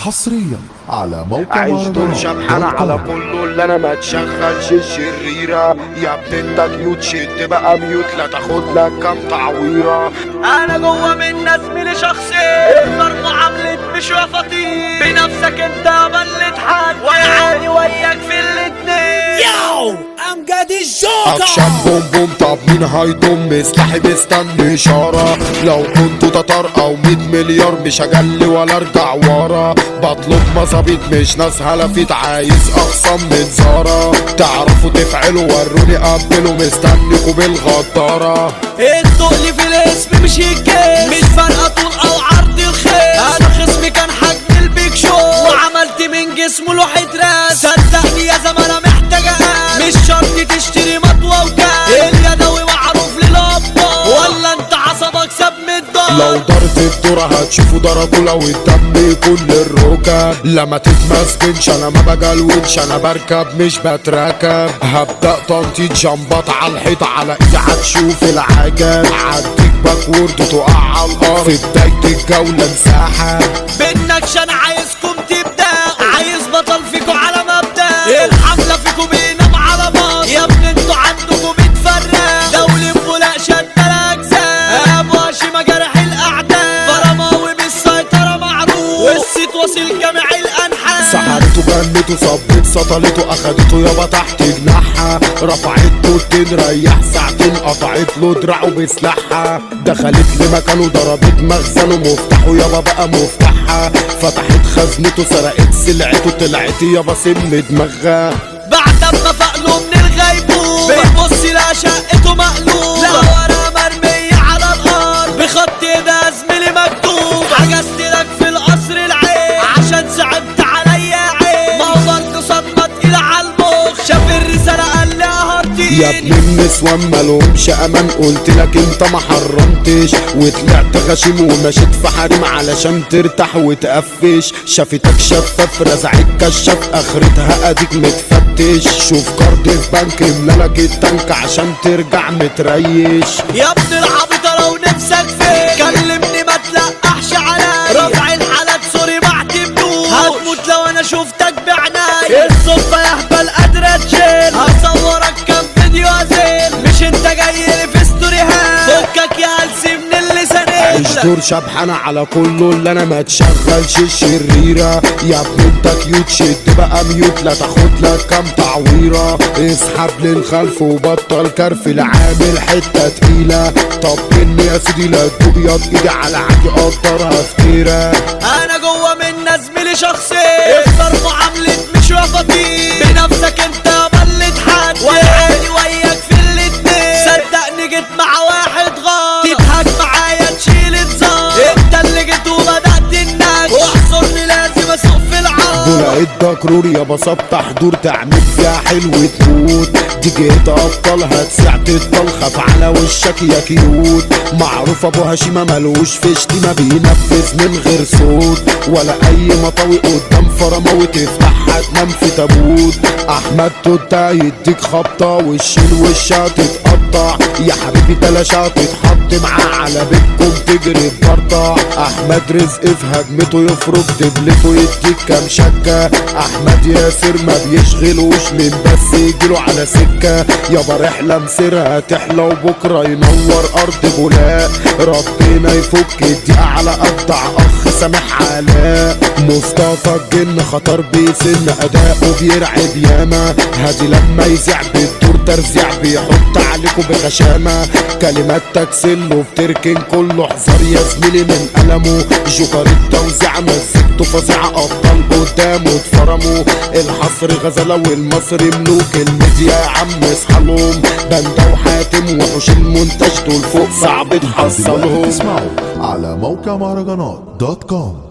حصريا على موقع عايش دور مهرجانات شبحانة دوت على كوم. كله اللي انا ما تشغلش الشريرة يا ابن انت كيوت شد بقى ميوت لا تاخد لك كام تعويرة انا جوه من زميلي شخصي اختار معاملة مش وفطين بنفسك انت بلت حد وانا عادي وياك في الاتنين Yo, امجد الجوكر اكشن بوم بوم طب مين هيضم سلاحي مستني اشارة لو كنت تتر او 100 مليار مش هجلي ولا ارجع ورا بطلب مظابيط مش ناس هلفيت عايز اخصم من زارة تعرفوا تفعلوا وروني قبلوا مستنيكوا بالغدارة التقل في الاسم مش الجيم مش فارقة طول او عرض الخيل انا خصمي كان حجم البيك شو وعملت من جسمه لوحة راس صدقني يا زمانة محتاجة قاس مش شرط تشتري مطوة وكاس اليدوي معروف للابطال ولا انت عصبك ساب من لو الدار دارت الدورة هتشوفوا درجوا لو الدم يكون للركب لما تتمسكنش انا ما بجلونش انا بركب مش بتركب هبدأ تنطيط جنبات على الحيط على ايدي هتشوف العجب عديك باكورد تقع على الارض في بداية الجولة مساحة بينك انا عايزكم تبدأ عايز بطل فيكو على مبدأ الحملة فيكو بينام على مصر يا ابني انتوا عندكم بتفرق دولة فولاق شد الاجزاء ابو هاشم جرح الاعداء فرماوي بالسيطرة معروف والصيت واصل جميع الانحاء سحرته جنته صبت سطلته اخدته يابا تحت جناحها رفعته التين ريح ساعتين قطعت له دراعه بسلاحها دخلت لمكانه ضربت مخزنه مفتاحه يابا بقى مفتاحها فتحت خزنته سرقت سلعته طلعت يابا سم دماغها بعد ما فقله من الغيبوبة بيبص لا شقته مقلوبة لا ورا مرمية على الأرض بخط ده زميلي مكتوب حجزت لك في القصر العين عشان صعبت عليا عين ما هو برضه صدمة تقيلة على المخ شاف الرسالة قال لي هرتين يا ابن النسوان مالهمش امان قلت لك انت ما حرمتش وطلعت غشيم ومشيت في حريم علشان ترتاح وتقفش شافتك شفاف رزعت كشاف اخرتها اديك متفتش شوف كارد في بنك املالك التانك عشان ترجع متريش يا ابن العبيطة لو نفسك فين كلمني ما تلقحش عليا رفع الحالات سوري بعتبروش هتموت لو انا شفتك بعناي الصدفة يا هبل قادرة تشيل هصورك كام فيديو ازيل مش انت جاي لي في ستوري هات فكك يا هلسي من اللسانين عيش دور شبحانة على كله اللي انا ما تشغلش الشريرة يا ابن انت كيوت شد بقى ميوت لا تاخد لك كام تعويرة اسحب للخلف وبطل كرف العامل حتة تقيلة طب اني يا سيدي لا تدوب ياض ايدي على عادي اقدرها افتكرة انا جوه من زميلي شخصي اختار معاملة مش وفطين بنفسك انت بلت حد وانا عادي وياك في الاتنين صدقني جيت مع واحد غلط تضحك معايا تشيل الزار انت اللي جيت وبدأت النكش واحصرني لازم اسوق في العار ولقيت دكرور يا بسطة حضور تعمل فيها حلو تموت دي جيت ابطال هتسع تتطلخف على وشك يا كيوت معروف ابو هشيمة ملوش في شتيمة بينفذ من غير صوت ولا اي مطاوي قدام فرماوي تفتحها تنام في تابوت احمد توتا يديك خبطة والشيل وشها تتقطع يا حبيبي تلاشى تتحط معاه على بيتكم تجري ببرطع احمد رزق في هجمته يفرك دبلته يديك كام شكة احمد ياسر ما بيشغلوش من بس يجيله على سكة يابا رحلة مسيرها تحلى وبكرة ينور ارض بولاق ربنا يفك الدقيقة على ابدع اخ سامح علاء مصطفى الجن خطر بيسن اداؤه بيرعب ياما هادي لما يزع بالدور ترزيع بيحط عليكم بغشامة كلمات تكسل وبتركن كله حذر يا زميلي من ألمه جوكر التوزيع مزجته فظيعة أبطال قدامه اتفرموا الحصر غزلة والمصري ملوك الميديا يا عم اصحالهم بندة وحاتم وحوش المنتج دول فوق صعب دلوقتي تحصلهم تسمعوا على موقع مهرجانات دوت كوم